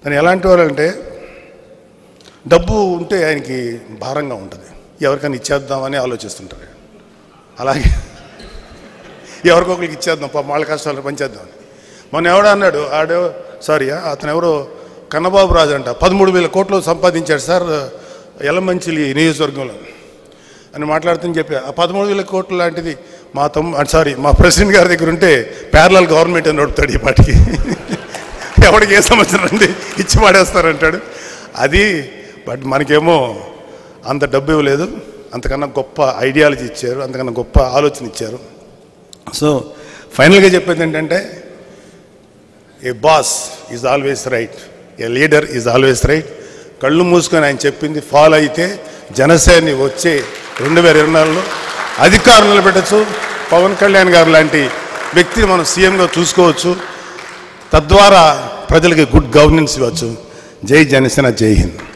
అని ఎలాంటి వారు అంటే డబ్బు ఉంటే ఆయనకి భారంగా ఉంటుంది ఎవరికైనా ఇచ్చేద్దామని ఆలోచిస్తుంటారు అలాగే ఎవరికొకరికి ఇచ్చేద్దాం పాపం వాళ్ళ కష్టాలు పంచేద్దాం మొన్న ఎవడో అన్నాడు ఆడో సారీ అతను ఎవరో కన్నబాబు రాజు అంట పదమూడు వేల కోట్లు సంపాదించాడు సార్ ఎలమంచిలి నియోజకవర్గంలో అని మాట్లాడుతూ చెప్పి ఆ పదమూడు వేల కోట్లు లాంటిది మా తమ్ము సారీ మా ప్రెసిడెంట్ గారి దగ్గర ఉంటే ప్యారలల్ గవర్నమెంట్ అని నడుపుతాడు ఈ పాటికి ఎవడికి ఏ సమస్య రండి ఇచ్చి పడేస్తారంటాడు అది బట్ మనకేమో అంత డబ్బు ఇవ్వలేదు అంతకన్నా గొప్ప ఐడియాలజీ ఇచ్చారు అంతకన్నా గొప్ప ఆలోచన ఇచ్చారు సో ఫైనల్గా చెప్పేది ఏంటంటే a boss is always right a leader is always right కళ్ళు మూసుకొని ఆయన చెప్పింది ఫాలో అయితే జనసేన వచ్చే రెండు వేల ఇరవై నాలుగులో అధికారం నిలబెట్టచ్చు పవన్ కళ్యాణ్ గారు లాంటి వ్యక్తిని మనం సీఎంగా చూసుకోవచ్చు తద్వారా ప్రజలకి గుడ్ గవర్నెన్స్ ఇవ్వచ్చు జై జనసేన జై హింద్